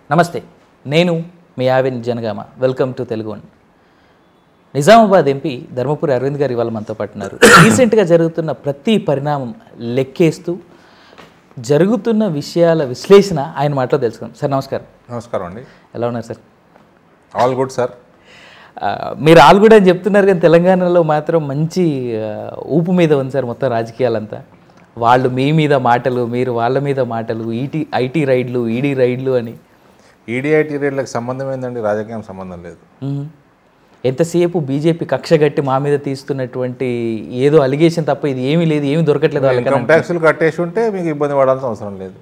నమస్తే నేను మీ ఆవిన్ Janagama welcome to Telugu one Nizamabad MP Dharmapuri Arvind గారు ఇవాళ మనతో పాటు ఉన్నారు రీసెంట్గా జరుగుతున్న ప్రతి పరిణామం లెక్కేస్తూ జరుగుతున్న విషయాల విశ్లేషణ ఆయన మాటలో తెలుసుకుందాం సార్ నమస్కారం నమస్కారం అండి ఎలా ఉన్నారు సార్ ఆల్ గుడ్ సార్ ఆ, మీరు ఆల్ కూడా అని చెప్తున్నారు కానీ తెలంగాణలో మాత్రం మంచి ఆ, ఊపు మీద ఉంది సార్ మొత్తం రాజకీయాలంతా వాళ్ళు మీ మీద మాటలు మీరు వాళ్ళ మీద మాటలు ఈటీ ఐటీ రైడ్లు ఈడీ రైడ్లు అని ఈడీఐటీ రేట్లకు సంబంధం ఏందండి రాజకీయం సంబంధం లేదు మ్మ్. ఎంతసేపు బీజేపీ కక్ష గట్టి మా మీద తీస్తున్నటువంటి ఏదో అలిగేషన్ తప్ప ఇది ఏమీ లేదు ఏమీ దొరకట్లేదు వాళ్ళకి ఇన్కమ్ ట్యాక్స్లు కట్టేసి ఉంటే మీకు ఇబ్బంది పడాల్సిన అవసరం లేదు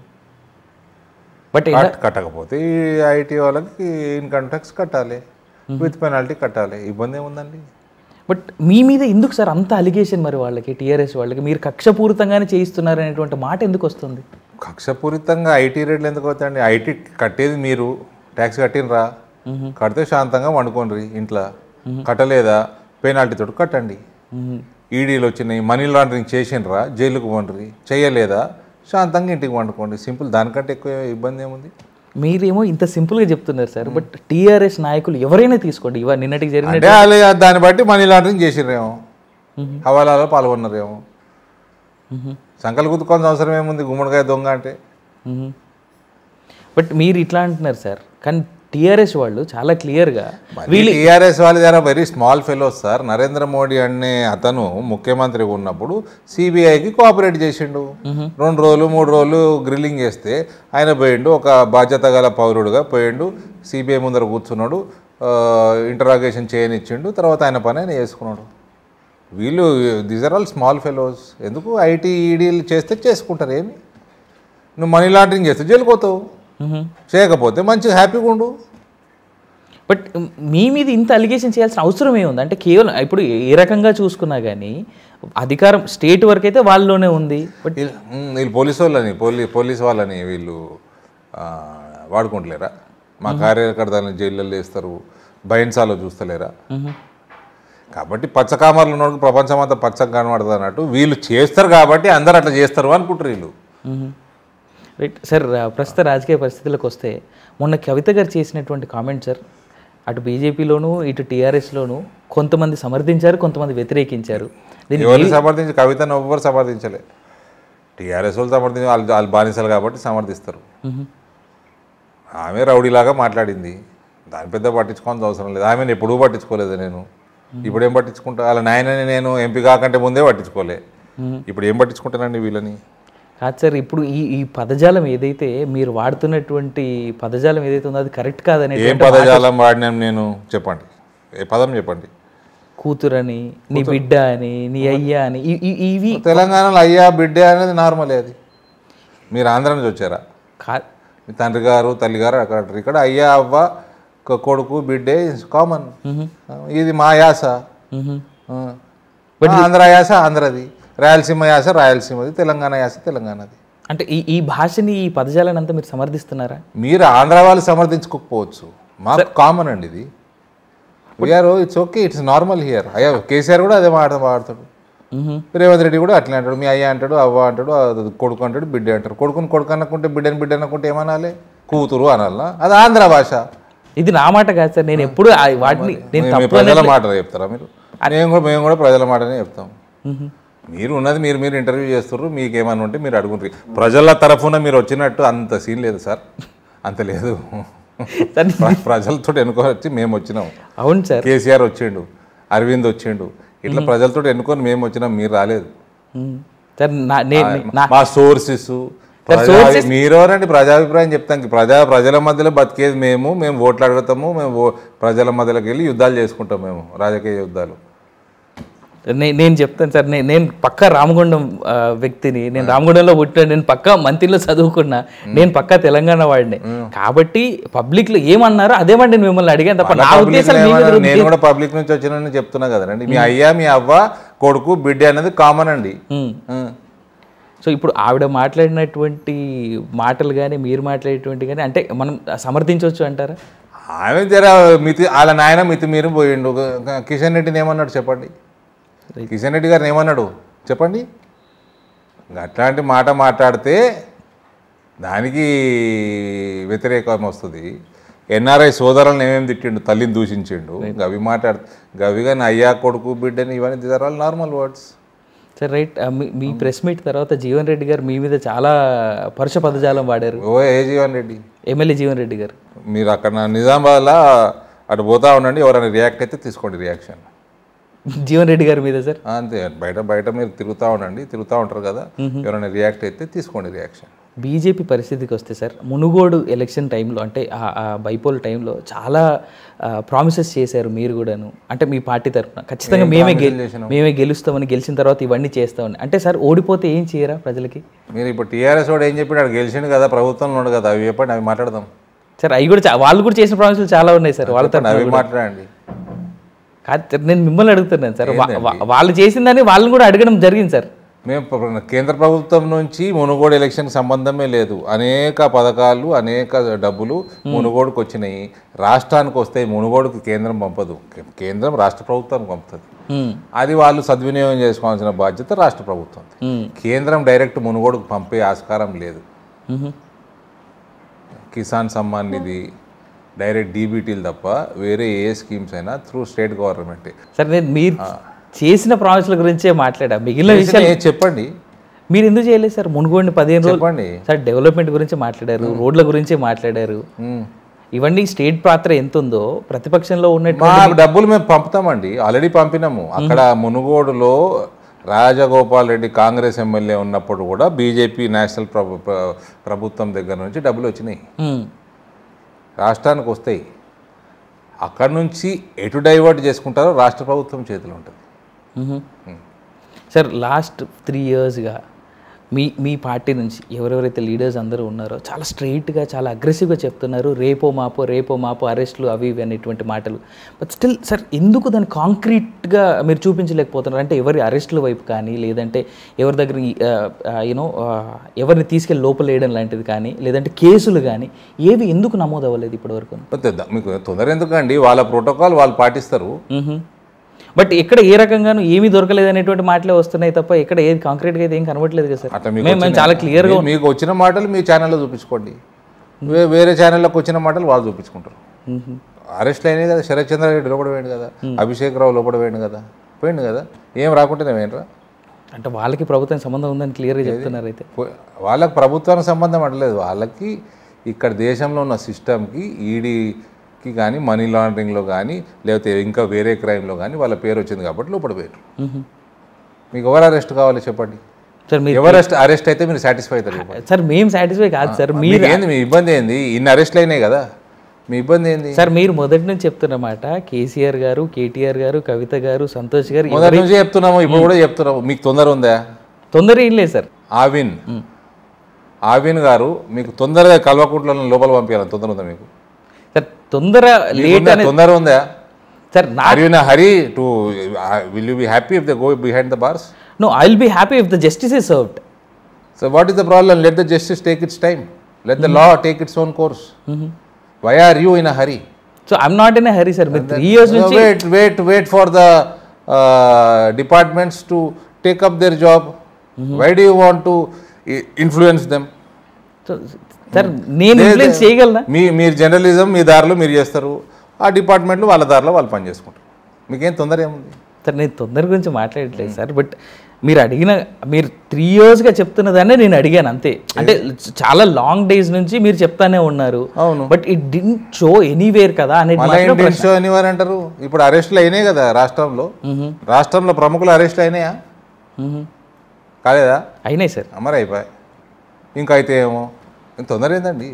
బట్ కట్- కట్టకపోతే ఈ ఐటీ వాళ్ళకి ఇన్కమ్ ట్యాక్స్ కట్టాలి విత్ పెనాల్టీ కట్టాలి ఇబ్బంది ఏముందండి బట్ మీ మీద ఎందుకు సార్ అంత అలిగేషన్ మరి వాళ్ళకి టీఆర్ఎస్ వాళ్ళకి మీరు కక్షపూరితంగానే చేయిస్తున్నారు అనేటువంటి మాట ఎందుకు వస్తుంది కక్షపూరితంగా ఐటీ రేట్లు ఎందుకు అవుతాయండి ఐటీ కట్టేది మీరు ట్యాక్స్ కట్టినరా కడితే శాంతంగా వండుకోండి ఇంట్లో కట్టలేదా పెనాల్టీ తోటి కట్టండి మ్మ్. ఈడీలు వచ్చినాయి మనీ లాండరింగ్ చేసిండ్రా జైలుకు పండ్రి చేయలేదా శాంతంగా ఇంటికి వండుకోండి సింపుల్ దానికంటే ఎక్కువ ఇబ్బంది ఏముంది మీరేమో ఇంత సింపుల్గా చెప్తున్నారు సార్ బట్ టీఆర్ఎస్ నాయకులు ఎవరైనా తీసుకోండి ఇవాళ నిన్నటికి జరిగిన అంటే వాళ్ళు దాన్ని బట్టి మనీ లాండరింగ్ చేసిర్రేమో హవాలాలో పాల్గొన్నారేమో సంకల్ గుద్దుకోవాల్సిన అవసరం ఏముంది గుమ్మడికాయ దొంగ అంటే మ్మ్. బట్ మీరు ఇట్లా అంటున్నారు సార్ కానీ టీఆర్ఎస్ వాళ్ళు చాలా క్లియర్గా టీఆర్ఎస్ వాళ్ళు జర very small fellows sir Narendra Modi అనే అతను ముఖ్యమంత్రి ఉన్నప్పుడు సిబిఐకి కోఆపరేట్ చేసిండు రెండు రోజులు మూడు రోజులు గ్రిల్లింగ్ చేస్తే ఆయన పోయిండు ఒక బాధ్యత గల పౌరుడుగా పోయిండు సిబిఐ ముందర కూర్చున్నాడు ఇంటరాగేషన్ చేయనిచ్చిండు తర్వాత ఆయన పని ఆయన చేసుకున్నాడు వీళ్ళు these are all small fellows ఎందుకు ఐటీ ఈడీలు చేస్తే చేసుకుంటారు ఏమి నువ్వు మనీ లాండరింగ్ చేస్తే జైలుకోతావు చేయకపోతే మంచిగా హ్యాపీగా ఉండు బట్ మీ మీద ఇంత అలిగేషన్ చేయాల్సిన అవసరం ఏముంది అంటే కేవలం ఇప్పుడు ఏ రకంగా చూసుకున్నా కానీ అధికారం స్టేట్ వరకు అయితే వాళ్ళలోనే ఉంది బట్ వీళ్ళు మ్, వీళ్ళు పోలీసు వాళ్ళని పోలీ పోలీస్ వాళ్ళని వీళ్ళు ఆ, వాడుకుంటలేరా మా కార్యకర్తలను జైళ్ళల్లో వేస్తారు బైన్సాలో చూస్తలేరా కాబట్టి పచ్చకామర్లు ఉన్నోడికి ప్రపంచం అంతా పచ్చగా కనబడుతుంది అన్నట్టు వీళ్ళు చేస్తారు కాబట్టి అందరు అట్లా చేస్తారు అనుకుంటారు వీళ్ళు రైట్ సార్ ఆ, ప్రస్తుత రాజకీయ పరిస్థితులకు వస్తే మొన్న కవిత గారు చేసినటువంటి కామెంట్ సార్ అటు బీజేపీలోను ఇటు టీఆర్ఎస్లోను కొంతమంది సమర్థించారు కొంతమంది వ్యతిరేకించారు దీన్ని ఎవరిని సమర్థించి కవితను ఎవ్వరు సమర్థించలే టీఆర్ఎస్ వాళ్ళు సమర్థించి వాళ్ళు వాళ్ళు బానిసలు కాబట్టి సమర్థిస్తారు మ్మ్. ఆమె రౌడీలాగా మాట్లాడింది దాని పెద్ద పట్టించుకోవాల్సిన అవసరం లేదు ఆమెను ఎప్పుడూ పట్టించుకోలేదు నేను ఇప్పుడు ఏం పట్టించుకుంటా వాళ్ళ నాయనని నేను ఎంపీ కాకంటే ముందే పట్టించుకోలే ఇప్పుడు ఏం పట్టించుకుంటానండి వీళ్ళని కాదు సార్ ఇప్పుడు ఈ ఈ పదజాలం ఏదైతే మీరు వాడుతున్నటువంటి పదజాలం ఏదైతే ఉందో అది కరెక్ట్ కాదనే ఏం పదజాలం వాడినాం నేను చెప్పండి ఏ పదం చెప్పండి కూతురని నీ బిడ్డ అని నీ అయ్యా అని ఇ- ఇ- ఇవి తెలంగాణలో అయ్యా బిడ్డ అనేది నార్మలే అది మీరు ఆంధ్ర నుంచి వచ్చారా కా మీ తండ్రి గారు తల్లి గారు అక్కడ ఉంటారు. ఇక్కడ అయ్యా అవ్వ కొ- కొడుకు బిడ్డే కామన్ ఇది మా యాస మ్హూ. ఆ. ఆంధ్ర యాస ఆంధ్రది రాయలసీమ యాస రాయలసీమది తెలంగాణ యాస తెలంగాణది అంటే ఈ ఈ భాషని ఈ పదజాలాన్ని అంతా మీరు సమర్థిస్తున్నారా మీరు ఆంధ్ర వాళ్ళు సమర్థించుకోకపోవచ్చు మాకు కామన్ అండి ఇది we're it's okay it's normal here అయ్యా కేసీఆర్ కూడా అదే మాట వాడతాడు మ్హూ. రేవంత్ రెడ్డి కూడా అట్లే అంటాడు మీ అయ్య అంటాడు అవ్వ అంటాడు అది కొడుకు అంటాడు బిడ్డ అంటారు కొడుకుని కొడుకు అనుకుంటే బిడ్డని బిడ్డ అనుకుంటే ఏమనాలి కూతురు అనాలా అది ఆంధ్ర భాష ఇది నా మాట కాదు సార్ నేను ఎప్పుడు ఆ వాటిని నేను మీ- మీ తప్పు ప్రజల మాట చెప్తారా మీరు మేము కూడా మేము కూడా ప్రజల మాటనే చెప్తాం మ్హూ. మీరు ఉన్నది మీరు మీరు ఇంటర్వ్యూ చేస్తున్నారు మీకు ఏమైనా ఉంటే మీరు అడుగుంటారు ప్రజల తరఫున మీరు వచ్చినట్టు అంత సీన్ లేదు సార్ అంత లేదు సార్ ప్ర- ప్రజలతో ఎన్నుకొని వచ్చి మేము వచ్చినాం అవును సార్ కేసీఆర్ వచ్చిండు అరవింద్ వచ్చిండు ఇట్లా ప్రజలతో ఎన్నుకొని మేము వచ్చినాం మీరు రాలేదు మ్మ్. సార్ నా నేను నా మా సోర్సెస్ మీరెవరండి ప్రజాభిప్రాయం చెప్తాం ప్రజా ప్రజల మధ్యలో బతికేది మేము మేము ఓట్లు అడుగుతాము మేము ఓ- ప్రజల మధ్యలోకి వెళ్ళి యుద్ధాలు చేసుకుంటాం మేము రాజకీయ యుద్ధాలు నే- నేను చెప్తాను సార్ నే- నేను పక్కా రామగుండం ఆ, వ్యక్తిని నేను రామగుండంలో పుట్టాను నేను పక్కా మంత్రిలో చదువుకున్నా నేను పక్కా తెలంగాణ వాడిని కాబట్టి పబ్లిక్ లో ఏమన్నారో అదే మాట నేను మిమ్మల్ని అడిగాను తప్ప నా Public ఉద్దేశాలు మీ మీద ఏమన్నా- రుద్ది- నేను కూడా పబ్లిక్ నుంచి వచ్చిన చెప్తున్నా కదండి మీ అయ్యా మీ అవ్వ కొడుకు బిడ్డ అనేది కామన్ అండి మ్మ్. ఆ. సో ఇప్పుడు ఆవిడ మాట్లాడినటువంటి మాటలు కానీ మీరు మాట్లాడేటువంటి కానీ అంటే మనం సమర్థించవచ్చు అంటారా ఆమె జర మితి వాళ్ళ నాయన మితి మీరు పోయిండు గ- కిషన్ రెడ్డిని ఏమన్నాడు చెప్పండి కిషన్ రెడ్డి గారిని ఏమన్నాడు చెప్పండి అట్లాంటి మాట మాట్లాడితే దానికి వ్యతిరేకం వస్తుంది ఎన్ఆర్ఐ సోదరులను ఏమేమి తిట్టిండు తల్లిని దూషించిండు గవి మాట్లాడు గవిగా నా అయ్యా కొడుకు బిడ్డని ఇవన్నీ these are all normal words sir right ఆ, మీ- మీ ప్రెస్ మీట్ తర్వాత జీవన్ రెడ్డి గారు మీ మీద చాలా పరుష పదజాలం వాడారు ఓ ఏ జీవన్ రెడ్డి ఎమ్మెల్యే జీవన్ రెడ్డి గారు మీరు అక్కడ నా నిజామాబాద్లో అటు పోతా ఉండండి ఎవరైనా రియాక్ట్ అయితే తీసుకోండి రియాక్షన్ జీవన్ రెడ్డి గారి మీద సార్ అంతే బయట బయట మీరు తిరుగుతూ ఉండండి తిరుగుతూ ఉంటారు కదా ఎవరైనా రియాక్ట్ అయితే తీసుకోండి రియాక్షన్ బీజేపీ పరిస్థితికి వస్తే సార్ మునుగోడు ఎలక్షన్ టైంలో అంటే ఆ- ఆ బైపోల్ టైంలో చాలా ప్రామిసెస్ చేశారు మీరు కూడాను అంటే మీ పార్టీ తరఫున ఖచ్చితంగా మేమే గె మేమే గెలుస్తామని గెలిచిన తర్వాత ఇవన్నీ చేస్తామని అంటే సార్ ఓడిపోతే ఏం చేయరా ప్రజలకి మీరు ఇప్పుడు టీఆర్ఎస్ వాడు ఏం చెప్పాడు ఆడు గెలిచిండు కదా ప్రభుత్వంలో ఉండు కదా అవి చెప్పండి అవి మాట్లాడదాం సార్ అవి కూడా చా- వాళ్ళు కూడా చేసిన ప్రామిసులు చాలా ఉన్నాయి సార్ వాళ్ళ చెప్పండి, అవి మాట్లాడండి కాదు సార్ నేను మిమ్మల్ని అడుగుతున్నాను సార్ వా- వా- వాళ్ళు చేసిందని వాళ్ళని కూడా అడగడం జరిగింది సార్ మేము ప్ర- కేంద్ర ప్రభుత్వం నుంచి మునుగోడు ఎలక్షన్ సంబంధమే లేదు అనేక పథకాలు అనేక డబ్బులు మునుగోడుకు వచ్చినాయి రాష్ట్రానికి వస్తాయి మునుగోడుకు కేంద్రం పంపదు కే- కేంద్రం రాష్ట్ర ప్రభుత్వానికి పంపుతుంది ఉమ్, అది వాళ్ళు సద్వినియోగం చేసుకోవాల్సిన బాధ్యత రాష్ట్ర ప్రభుత్వం ఉమ్, కేంద్రం డైరెక్ట్ మునుగోడుకు పంపే ఆస్కారం లేదు ఉహు. కిసాన్ సమ్మాన్ నిధి డైరెక్ట్ డీబీటీలు తప్ప వేరే ఏ స్కీమ్స్ అయినా త్రూ స్టేట్ గవర్నమెంటే సార్ నేను మీరు చేసిన ప్రామిసుల గురించే మాట్లాడా మిగిలిన విషయాలు ఏ చెప్పండి మీరు ఎందుకు చేయలేదు సార్ మునుగోడిని పదిహేను రోజులు చెప్పండి సార్ డెవలప్మెంట్ గురించి మాట్లాడారు రోడ్ల గురించి మాట్లాడారు మ్మ్. ఇవన్నీ స్టేట్ పాత్ర ఎంత ఉందో ప్రతిపక్షంలో ఉన్నట్టు మా డబ్బులు మేము పంపుతామండి ఆల్రెడీ పంపినాము అక్కడ మునుగోడులో రాజగోపాల్ రెడ్డి కాంగ్రెస్ ఎమ్మెల్యే ఉన్నప్పుడు కూడా బీజేపీ నేషనల్ ప్రభు ప్ర- ప్రభుత్వం దగ్గర నుంచి డబ్బులు వచ్చినాయి ఉమ్, రాష్ట్రానికి వస్తాయి అక్కడ నుంచి ఎటు డైవర్ట్ చేసుకుంటారో రాష్ట్ర ప్రభుత్వం చేతిలో ఉంటుంది ఉహు. సార్ లాస్ట్ త్రీ ఇయర్స్గా మీ మీ పార్టీ నుంచి ఎవరెవరైతే లీడర్స్ అందరూ ఉన్నారో చాలా స్ట్రైట్గా చాలా అగ్రెసివ్గా చెప్తున్నారు రేపో మాపో రేపో మాపో అరెస్టులు అవి ఇవి అనేటువంటి మాటలు బట్ స్టిల్ సార్ ఎందుకు దాన్ని కాంక్రీట్గా మీరు చూపించలేకపోతున్నారు అంటే ఎవరి అరెస్టుల వైపు కానీ లేదంటే ఎవరి దగ్గర యూనో ఎవరిని తీసుకెళ్ళి లోపల వేయడం లాంటిది కానీ లేదంటే కేసులు కానీ ఏవి ఎందుకు నమోదు అవ్వలేదు ఇప్పటివరకు అంతే ద- మీకు తొందర ఎందుకండి వాళ్ళ ప్రోటోకాల్ వాళ్ళు పాటిస్తారు బట్ ఎక్కడ ఏ రకంగానూ ఏమీ దొరకలేదు అనేటువంటి మాటలే వస్తున్నాయి తప్ప ఎక్కడ ఏది కాంక్రీట్గా అయితే ఏం కనబడలేదు కదా సార్ అట్లా మీకు మేము మేము చాలా క్లియర్గా మీ- మీకు వచ్చిన మాటలు మీ ఛానల్లో చూపించుకోండి వే- వేరే ఛానల్లోకి వచ్చిన మాటలు వాళ్ళు చూపించుకుంటారు అరెస్ట్ అయినాయి కదా శరత్ చంద్ర రెడ్డి లోపల పోయింది కదా అభిషేక్ రావు లోపల పోయింది కదా పోయింది కదా ఏం రాకుంటేనే పోయినరా అంటే వాళ్ళకి ప్రభుత్వం సంబంధం ఉందని క్లియర్గా చెప్తున్నారు అయితే పో- వాళ్ళకి ప్రభుత్వానికి సంబంధం అంటలేదు వాళ్ళకి ఇక్కడ దేశంలో ఉన్న సిస్టమ్కి ఈడీకి కానీ మనీ లాండరింగ్లో కానీ లేకపోతే ఇంకా వేరే క్రైమ్లో కానీ వాళ్ళ పేరు వచ్చింది కాబట్టి లోపల పోయారు మీకు ఎవరు అరెస్ట్ కావాలి చెప్పండి సార్ మీరు ఎవరు అరెస్ట్ అరెస్ట్ అయితే మీరు సాటిస్ఫై అవుతారు చెప్పండి. సార్ మేము సాటిస్ఫై కాదు సార్ మీ మీకు ఏంది మీ ఇబ్బంది ఏంది ఇన్ని అరెస్ట్లు అయినాయి కదా మీ ఇబ్బంది ఏంది సార్ మీరు మొదటి నుంచి చెప్తున్నమాట కేసీఆర్ గారు కేటీఆర్ గారు కవిత గారు సంతోష్ గారు మొదటి నుంచి చెప్తున్నాము ఇప్పుడు కూడా చెప్తున్నాము మీకు తొందర ఉందా తొందర ఏం లేదు సార్ ఆవిన్ ఆవిన్ గారు మీకు తొందరగా కల్వకుంట్లను లోపల పంపించాలని తొందర ఉందా మీకు సార్ తొందర లేట్ మీకుందా? అనేది తొందర ఉందా సార్ నా are you in hurry to will you be happy if the go behind the bars no I will be happy if the justice is served so what is the problem let the justice take its time let the law take its own course why are you in hurry so I'm not in hurry sir మీరు three years నుంచి wait wait wait for the departments to take up their job why do you want to influence them so, sir నేను influence చేయగలనా మీ మీరు journalism మీ దారిలో మీరు చేస్తారు ఆ డిపార్ట్మెంట్లు వాళ్ళ దారిలో వాళ్ళు పని చేసుకుంటారు మీకేం తొందర ఏముంది సార్ నేను తొందర గురించి మాట్లాడట్లేదు సార్ బట్ మీరు అడిగిన మీరు త్రీ ఇయర్స్గా చెప్తున్నదాన్నే నేను అడిగాను అంతే అంటే చాలా లాంగ్ డేస్ నుంచి మీరు చెప్తానే ఉన్నారు అవును but it didn't show anywhere కదా అనేది మళ్ళీ మాత్రం ఇండియన్ షో అనేవారు అంటారు ఇప్పుడు అరెస్టులు అయినాయి కదా రాష్ట్రంలో రాష్ట్రంలో ప్రముఖులు అరెస్టులు అయినాయా మ్మ్. కాలేదా అయినాయి సార్ మరి అయిపోయి ఇంకా అయితే ఏమో ఇంత తొందర ఏందండి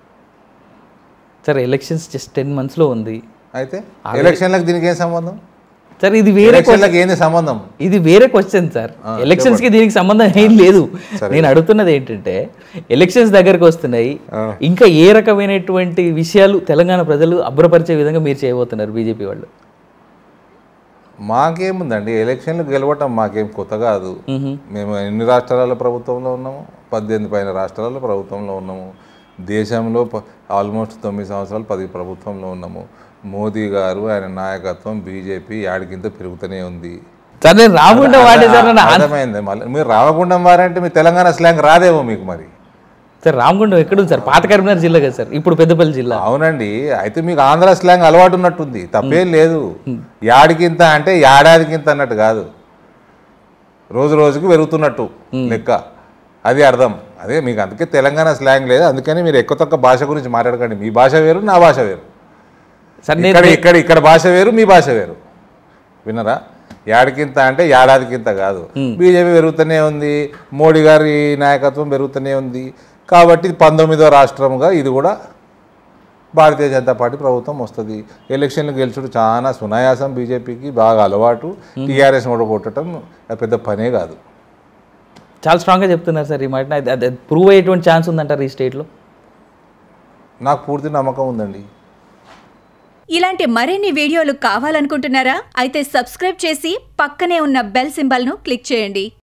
సార్ ఎలక్షన్స్ జస్ట్ టెన్ మంత్స్లో ఉంది అయితే ఎలక్షన్లకు దీనికి ఏం సంబంధం సార్ ఇది వేరే ఎలక్షన్లకు ఏంది సంబంధం ఇది వేరే క్వశ్చన్ సార్ ఎలక్షన్స్ కి దీనికి సంబంధం ఏం లేదు నేను అడుగుతున్నది ఏంటంటే ఎలక్షన్స్ దగ్గరకు వస్తున్నాయి ఇంకా ఏ రకమైనటువంటి విషయాలు తెలంగాణ ప్రజలు అబ్బురపరిచే విధంగా మీరు చేయబోతున్నారు బీజేపీ వాళ్ళు మాకేముందండి ఎలక్షన్లు గెలవటం మాకేం కొత్త కాదు మేము ఎన్ని రాష్ట్రాల ప్రభుత్వంలో ఉన్నాము పద్దెనిమిది పైన రాష్ట్రాల ప్రభుత్వంలో ఉన్నాము దేశంలో ఆల్మోస్ట్ తొమ్మిది సంవత్సరాలు పది ప్రభుత్వంలో ఉన్నాము మోదీ గారు ఆయన నాయకత్వం బీజేపీ యాడికింత పెరుగుతూనే ఉంది సార్ నేను రాకుండా వాడే సార్ నన్ను అర్థమైంది మళ్ళీ మీరు రామగుండం వారంటే మీ తెలంగాణ స్లాంగ్ రాదేమో మీకు మరి సార్ రామగుండం ఎక్కడుంది సార్ పాత కరీంనగర్ జిల్లా కదా సార్ ఇప్పుడు పెద్దపల్లి జిల్లా అవునండి అయితే మీకు ఆంధ్ర స్లాంగ్ అలవాటు ఉన్నట్టుంది తప్పేం లేదు యాడికింత అంటే ఏడాదికింత అన్నట్టు కాదు రోజు రోజుకి పెరుగుతున్నట్టు లెక్క అది అర్థం అదే మీకు అందుకే తెలంగాణ స్లాంగ్ లేదు అందుకని మీరు ఎక్కువ తక్కువ భాష గురించి మాట్లాడకండి మీ భాష వేరు నా భాష వేరు సార్ నేను ఇక్కడ ఇక్కడ ఇక్కడ భాష వేరు మీ భాష వేరు విన్నరా ఏడాదికింత అంటే ఏడాదికింత కాదు బీజేపీ పెరుగుతూనే ఉంది మోడీ గారి నాయకత్వం పెరుగుతూనే ఉంది కాబట్టి ఇది పంతొమ్మిదో రాష్ట్రంగా ఇది కూడా భారతీయ జనతా పార్టీ ప్రభుత్వం వస్తుంది ఎలక్షన్లు గెలుచుడు చాలా సునాయాసం బీజేపీకి బాగా అలవాటు టీఆర్ఎస్ ఓడగొట్టడం అది పెద్ద పనే కాదు చాలా స్ట్రాంగ్గా చెప్తున్నారు సార్ ఈ మాట అది- అది ప్రూవ్ అయ్యేటువంటి ఛాన్స్ ఉందంటారు ఈ స్టేట్లో నాకు పూర్తి నమ్మకం ఉందండి ఇలాంటి మరిన్ని వీడియోలు కావాలనుకుంటున్నారా అయితే సబ్స్క్రైబ్ చేసి పక్కనే ఉన్న బెల్ సింబల్ను క్లిక్ చేయండి